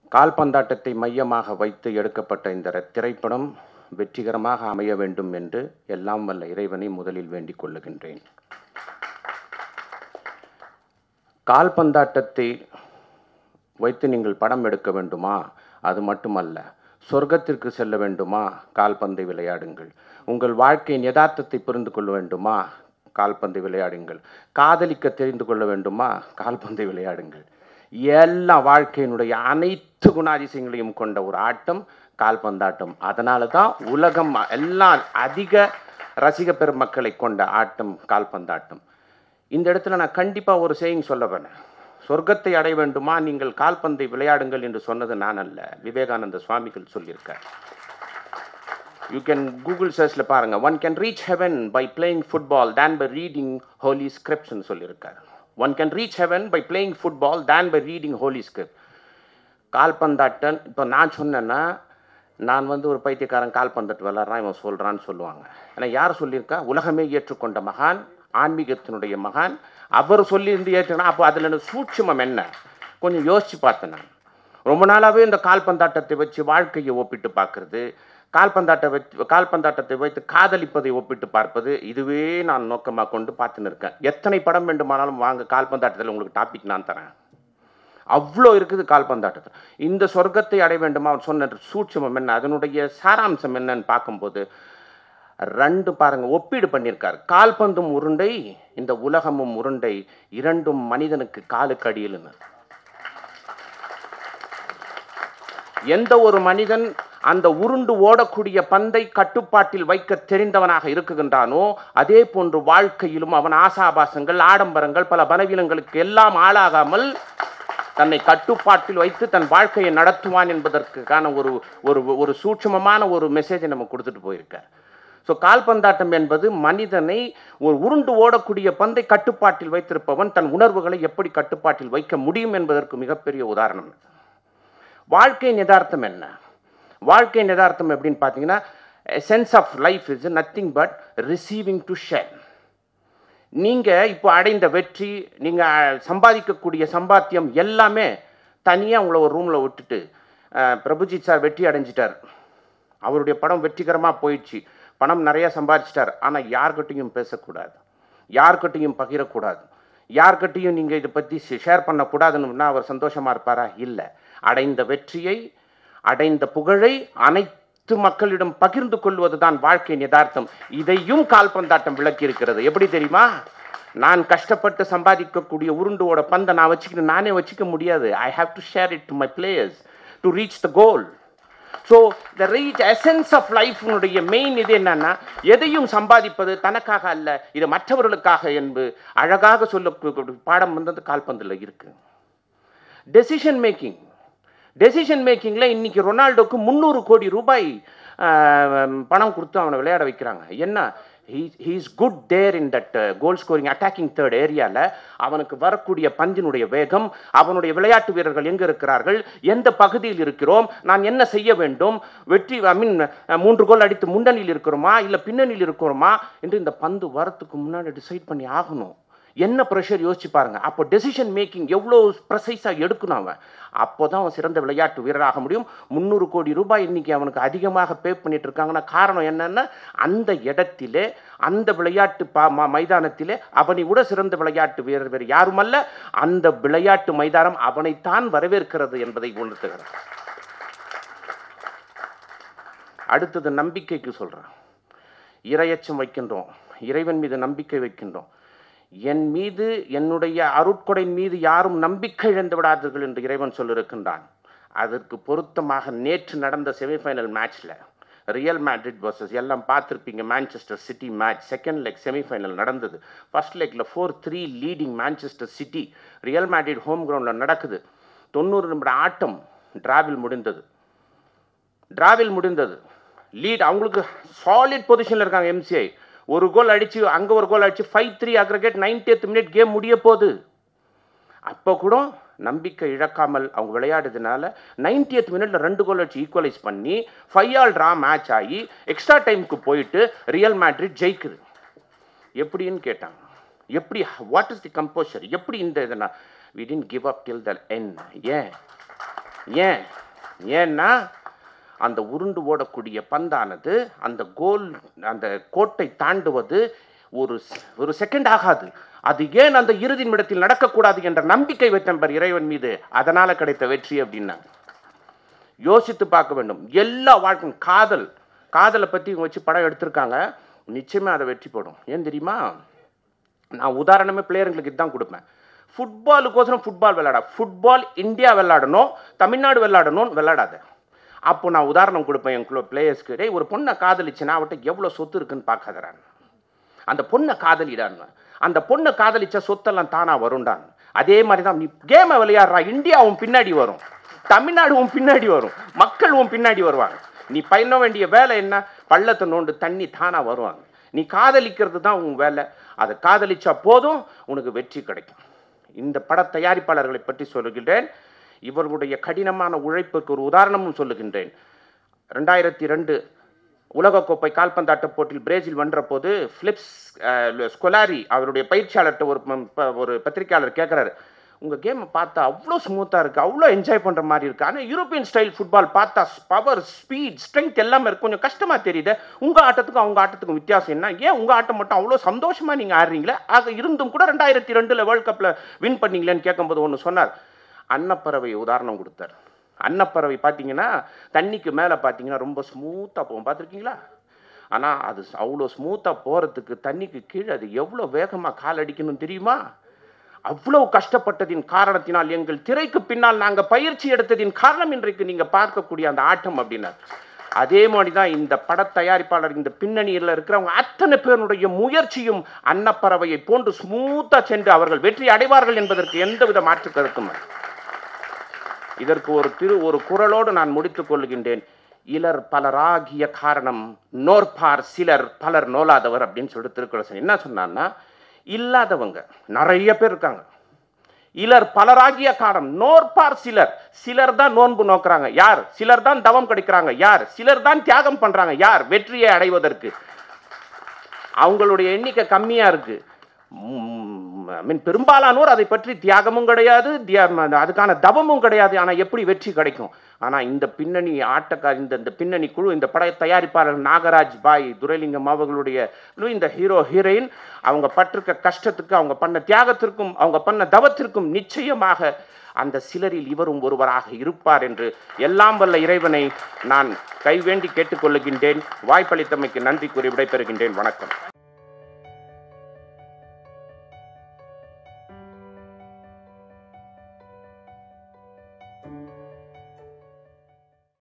கால்பந்தாட்டத்தை மையமாக வைத்து எடுக்கப்பட்ட இந்த ர- திரைப்படம் வெற்றிகரமாக அமைய வேண்டும் என்று எல்லாம் வல்ல இறைவனை முதலில் வேண்டிக் கொள்ளுகின்றேன் கால்பந்தாட்டத்தை வைத்து நீங்கள் படம் எடுக்க வேண்டுமா அது மட்டுமல்ல சொர்க்கத்திற்கு செல்ல வேண்டுமா கால்பந்தை விளையாடுங்கள் உங்கள் வாழ்க்கையின் யதார்த்தத்தை புரிந்து கொள்ள வேண்டுமா கால்பந்தை விளையாடுங்கள் காதலிக்க தெரிந்து கொள்ள வேண்டுமா கால்பந்தை விளையாடுங்கள் எல்லா வாழ்க்கையினுடைய அனைத்து குணாதிசயங்களையும் கொண்ட ஒரு ஆட்டம் கால்பந்தாட்டம் அதனால தான் உலகம் எல்லாம் அதிக ரசிக பெருமக்களை கொண்ட ஆட்டம் கால்பந்தாட்டம் இந்த இடத்துல நான் கண்டிப்பாக ஒரு செய்யும் சொல்ல வேணேன் சொர்க்கத்தை அடைய வேண்டுமா நீங்கள் கால்பந்தை விளையாடுங்கள் என்று சொன்னது நான் அல்ல விவேகானந்த சுவாமிகள் சொல்லியிருக்கார் யூ கேன் கூகுள் சர்ச்சில் பாருங்க one can reach heaven by playing football than by reading holy ஸ்கிரிப்ட்ஸ்னு சொல்லியிருக்கார் one can reach heaven by playing football than by reading holy script கால்பந்தாட்டன் இப்போ நான் சொன்னேன்னா நான் வந்து ஒரு பைத்தியக்காரன் கால்பந்தாட்டு விளாட்றான் இவன் சொல்கிறான்னு சொல்லுவாங்க ஏன்னா யார் சொல்லியிருக்கா உலகமே ஏற்றுக்கொண்ட மகான் ஆன்மீகத்தினுடைய மகான் அவர் சொல்லி இருந்து ஏற்றுனா அப்போ அதில் சூட்சுமம் என்ன கொஞ்சம் யோசித்து பார்த்தேன் நான் ரொம்ப நாளாகவே இந்த கால்பந்தாட்டத்தை வச்சு வாழ்க்கையை ஒப்பிட்டு பார்க்கறது கால்பந்தாட்டை வச்சு கால்பந்தாட்டத்தை வைத்து காதலிப்பதை ஒப்பிட்டு பார்ப்பது இதுவே நான் நோக்கமாக கொண்டு பார்த்துன்னு இருக்கேன் எத்தனை படம் வேண்டுமானாலும் வாங்க கால்பந்தாட்டத்தில் உங்களுக்கு டாபிக் நான் தரேன் அவ்வளோ இருக்குது கால்பந்தாட்டத்தில் இந்த சொர்க்கத்தை அடைய வேண்டுமா அவர் சொன்ன சூட்சமம் என்ன அதனுடைய சாராம்சம் என்னன்னு பார்க்கும்போது ரெண்டு பாருங்க ஒப்பீடு பண்ணியிருக்கார் கால்பந்தும் உருண்டை இந்த உலகமும் உருண்டை இரண்டும் மனிதனுக்கு காலுக்கு அடியில்னு எந்த ஒரு மனிதன் அந்த உருண்டு ஓடக்கூடிய பந்தை கட்டுப்பாட்டில் வைக்க தெரிந்தவனாக இருக்குகின்றானோ அதே போன்று வாழ்க்கையிலும் அவன் ஆசாபாசங்கள் ஆடம்பரங்கள் பல பலவீனங்களுக்கு எல்லாம் ஆளாகாமல் தன்னை கட்டுப்பாட்டில் வைத்து தன் வாழ்க்கையை நடத்துவான் என்பதற்கான ஒரு ஒரு ஒரு சூட்சமமான ஒரு மெசேஜை நம்ம கொடுத்துட்டு போயிருக்கார் ஸோ கால்பந்தாட்டம் என்பது மனிதனை ஒரு உருண்டு ஓடக்கூடிய பந்தை கட்டுப்பாட்டில் வைத்திருப்பவன் தன் உணர்வுகளை எப்படி கட்டுப்பாட்டில் வைக்க முடியும் என்பதற்கு மிகப்பெரிய உதாரணம் இது. வாழ்க்கையின் யதார்த்தம் என்ன வாழ்க்கையின் யதார்த்தம் எப்படின்னு பார்த்தீங்கன்னா sense of life is nothing but receiving to share நீங்கள் இப்போ அடைந்த வெற்றி நீங்கள் சம்பாதிக்கக்கூடிய சம்பாத்தியம் எல்லாமே தனியாக உங்களை ஒரு ரூமில் விட்டுட்டு அஹ், பிரபுஜித் சார் வெற்றி அடைஞ்சிட்டார் அவருடைய படம் வெற்றிகரமாக போயிடுச்சு பணம் நிறைய சம்பாதிச்சிட்டார் ஆனால் யார்கிட்டையும் பேசக்கூடாது யார்கிட்டையும் பகிரக்கூடாது யார்கிட்டையும் நீங்கள் இதை பற்றி ஷேர் பண்ணக்கூடாதுன்னு அவர் சந்தோஷமாக இருப்பாரா இல்லை அடைந்த வெற்றியை அடைந்த புகழை அனைத்து மக்களிடம் பகிர்ந்து கொள்வது தான் வாழ்க்கையின் யதார்த்தம் இதையும் கால்பந்தாட்டம் விளக்கி இருக்கிறது எப்படி தெரியுமா நான் கஷ்டப்பட்டு சம்பாதிக்கக்கூடிய உருண்டோட பந்தை நான் வச்சுக்கிட்டு நானே வச்சுக்க முடியாது I have to share it to my players to reach the goal so the reach essence of லைஃப்னுடைய மெயின் இது என்னன்னா எதையும் சம்பாதிப்பது தனக்காக அல்ல இது மற்றவர்களுக்காக என்பது அழகாக சொல்ல பாடம் வந்தது கால்பந்தில் இருக்கு டெசிஷன் மேக்கிங் டெசிஷன் மேக்கிங்கில் இன்னைக்கு ரொனால்டோக்கு முந்நூறு கோடி ரூபாய் ஆஹ், பணம் கொடுத்து அவனை விளையாட வைக்கிறாங்க என்ன he is good there in that goal scoring attacking third ஏரியாவில் அவனுக்கு வரக்கூடிய பந்தினுடைய வேகம் அவனுடைய விளையாட்டு வீரர்கள் எங்கே இருக்கிறார்கள் எந்த பகுதியில் இருக்கிறோம் நான் என்ன செய்ய வேண்டும் வெற்றி ஐ மீன் மூன்று கோல் அடித்து முன்னணியில் இருக்கிறோமா இல்லை பின்னணியில் இருக்கிறோமா என்று இந்த பந்து வரத்துக்கு முன்னாடி டிசைட் பண்ணி ஆகணும் என்ன ப்ரெஷர் யோசிச்சு பாருங்க அப்போ டெசிஷன் மேக்கிங் எவ்வளோ ப்ரெசைஸாக எடுக்கணும் அவன் அப்போ தான் அவன் சிறந்த விளையாட்டு வீரராக முடியும் முந்நூறு கோடி ரூபாய் இன்னைக்கு அவனுக்கு அதிகமாக பே பண்ணிட்டு இருக்காங்கன்னா காரணம் என்னன்னா அந்த இடத்திலே அந்த விளையாட்டு பா ம- மைதானத்திலே அவனை விட சிறந்த விளையாட்டு வீரர் வேறு யாருமல்ல அந்த விளையாட்டு மைதானம் அவனைத்தான் வரவேற்கிறது என்பதை உணர்த்துகிறது அடுத்தது நம்பிக்கைக்கு சொல்கிறேன் இரையச்சம் வைக்கின்றோம் இறைவன் மீது நம்பிக்கை வைக்கின்றோம் என் மீது என்னுடைய அருட்கொடையின் மீது யாரும் நம்பிக்கை இழந்து விடாதீர்கள் என்று இறைவன் சொல்லியிருக்கின்றான் அதற்கு பொருத்தமாக நேற்று நடந்த செமிஃபைனல் மேட்ச்சில் ரியல் மேட்ரிட் வர்சஸ் எல்லாம் பார்த்துருப்பீங்க Manchester City match second leg semifinal நடந்தது ஃபர்ஸ்ட் லெக்கில் four three leading Manchester City Real Madrid home கிரவுண்டில் நடக்குது தொண்ணூறு நிமிட ஆட்டம் டிராவில் முடிந்தது டிராவில் முடிந்தது லீட் அவங்களுக்கு சாலிட் பொசிஷனில் இருக்காங்க எம்சிஐ ஒரு கோல் அடிச்சு அங்கே ஒரு கோல் அடிச்சு five three aggregate ninetieth minute game முடிய போகுது அப்போ கூட நம்பிக்கை இழக்காமல் அவங்க விளையாடுறதுனால நைன்டியத் மினிட்ல ரெண்டு கோல் அடிச்சு ஈக்குவலைஸ் பண்ணி ஃபைவ் ஆல் ட்ரா மேட்ச் ஆகி எக்ஸ்ட்ரா டைமுக்கு போயிட்டு ரியல் மேட்ரிட் ஜெயிக்குது எப்படின்னு கேட்டாங்க எப்படி வாட் இஸ் தி கம்போஷர் எப்படி இந்த இதனா we didn't give up till the என் ஏன் ஏன் ஏன்னா அந்த உருண்டு ஓடக்கூடிய பந்தானது அந்த கோல் அந்த கோட்டை தாண்டுவது ஒரு செ- ஒரு செகண்ட் ஆகாது அது ஏன் அந்த இறுதி நிமிடத்தில் நடக்கக்கூடாது என்ற நம்பிக்கை வைத்தேன் பார் இறைவன் மீது அதனால கிடைத்த வெற்றி அப்படின்னாங்க யோசித்து பார்க்க வேண்டும் எல்லா வாழ்க்கையும் காதல் காதலை பற்றி இவங்க வச்சு படம் எடுத்திருக்காங்க நிச்சயமாக அதை வெற்றி போடும் ஏன் தெரியுமா நான் உதாரணமே பிளேயருங்களுக்கு இதுதான் கொடுப்பேன் ஃபுட்பாலுக்கோசரம் ஃபுட்பால் விளையாட ஃபுட்பால் இந்தியா விளையாடணும் தமிழ்நாடு விளையாடணும் விளையாடாத அப்போ நான் உதாரணம் கொடுப்பேன் என் பிளேயர்ஸ்க்கு டேய் ஒரு பொண்ணை காதலிச்சுன்னா அவட்ட எவ்வளோ சொத்து இருக்குன்னு பார்க்காதறான் அந்த பொண்ணை காதலிடான்னு அந்த பொண்ணை காதலிச்ச சொத்தெல்லாம் தானா வரும்டான் அதே மாதிரி தான் நீ கேமை விளையாடுறா இந்தியா உன் பின்னாடி வரும் தமிழ்நாடு உன் பின்னாடி வரும் மக்கள் உன் பின்னாடி வருவாங்க நீ பண்ண வேண்டிய வேலை என்ன பள்ளத்தை நோண்டு தண்ணி தானா வருவாங்க நீ காதலிக்கிறது தான் உன் வேலை அதை காதலிச்சா போதும் உனக்கு வெற்றி கிடைக்கும் இந்த பட தயாரிப்பாளர்களை பற்றி சொல்லுகின்றேன் இவர்களுடைய கடினமான உழைப்புக்கு ஒரு உதாரணமும் சொல்லுகின்றேன் ரெண்டாயிரத்தி ரெண்டு உலகக்கோப்பை கால்பந்தாட்ட போட்டியில் பிரேசில் வென்ற போது பிலிப்ஸ் அஹ், ஸ்கொலாரி அவருடைய பயிற்சியாளர்கிட்ட ஒரு ம- ப- ஒரு பத்திரிக்கையாளர் கேட்குறாரு உங்கள் கேமை பார்த்தா அவ்வளோ ஸ்மூத்தாக இருக்குது அவ்வளோ என்ஜாய் பண்ணுற மாதிரி இருக்குது ஆனால் யூரோப்பியன் ஸ்டைல் ஃபுட்பால் பார்த்தா பவர் ஸ்பீட் ஸ்ட்ரென்த் எல்லாமே இருக்கு கொஞ்சம் கஷ்டமாக தெரியுது உங்கள் ஆட்டத்துக்கும் அவங்க ஆட்டத்துக்கும் வித்தியாசம் என்ன ஏன் உங்கள் ஆட்டம் மட்டும் அவ்வளோ சந்தோஷமாக நீங்கள் ஆடுறீங்களே ஆக இருந்தும் கூட ரெண்டாயிரத்தி ரெண்டில் வேர்ல்ட் கப்பில் வின் பண்ணீங்களேன்னு கேட்கும்போது ஒன்று சொன்னார் அன்னப்பறவை உதாரணம் கொடுத்தார் அன்னப்பறவை பார்த்தீங்கன்னா தண்ணிக்கு மேலே பார்த்தீங்கன்னா ரொம்ப ஸ்மூத்தாக போகும் பார்த்துருக்கீங்களா ஆனால் அது அவ்வளோ ஸ்மூத்தாக போகிறதுக்கு தண்ணிக்கு கீழே அது எவ்வளோ வேகமாக கால் அடிக்கணும் தெரியுமா அவ்வளவு கஷ்டப்பட்டதின் காரணத்தினால் எங்கள் திரைக்கு பின்னால் நாங்கள் பயிற்சி எடுத்ததின் காரணம் இன்றைக்கு நீங்கள் பார்க்கக்கூடிய அந்த ஆட்டம் அப்படின்னார் அதே மாதிரி தான் இந்த பட தயாரிப்பாளர் இந்த பின்னணியில் இருக்கிறவங்க அத்தனை பேருடைய முயற்சியும் அன்னப்பறவையை போன்று ஸ்மூத்தாக சென்று அவர்கள் வெற்றி அடைவார்கள் என்பதற்கு எந்தவித மாற்று கருத்தும் இல்லை. இதற்கு ஒரு திரு ஒரு குரலோடு நான் முடித்துக் கொள்கின்றேன் இலர் பலராகிய காரணம் நோற்பார் சிலர் பலர் நோலாதவர் அப்படின்னு சொல்லிட்டு திருக்குறள் என்ன சொன்னான்னா இல்லாதவங்க நிறைய பேர் இருக்காங்க இலர் பலராகிய காரணம் நோற்பார் சிலர் சிலர் தான் நோன்பு நோக்குறாங்க யார் சிலர் தான் தவம் கிடைக்கிறாங்க யார் சிலர் தான் தியாகம் பண்றாங்க யார் வெற்றியை அடைவதற்கு அவங்களுடைய எண்ணிக்கை கம்மியா இருக்கு மீன் பெரும்பாலானோர் அதை பற்றி தியாகமும் கிடையாது தியா- அதுக்கான தவமும் கிடையாது ஆனால் எப்படி வெற்றி கிடைக்கும் ஆனால் இந்த பின்னணி ஆட்டக்கார இந்த இந்த பின்னணி குழு இந்த பட தயாரிப்பாளர் நாகராஜ் பாய் துரைலிங்கம் அவர்களுடைய இன்னும் இந்த ஹீரோ ஹீரோயின் அவங்க பட்டிருக்க கஷ்டத்துக்கு அவங்க பண்ண தியாகத்திற்கும் அவங்க பண்ண தவத்திற்கும் நிச்சயமாக அந்த சிலரில் இவரும் ஒருவராக இருப்பார் என்று எல்லாம் வல்ல இறைவனை நான் கைவேண்டி கேட்டுக்கொள்ளுகின்றேன் வாய்ப்பளித்தமைக்கு நன்றி கூறி விடைபெறுகின்றேன் வணக்கம்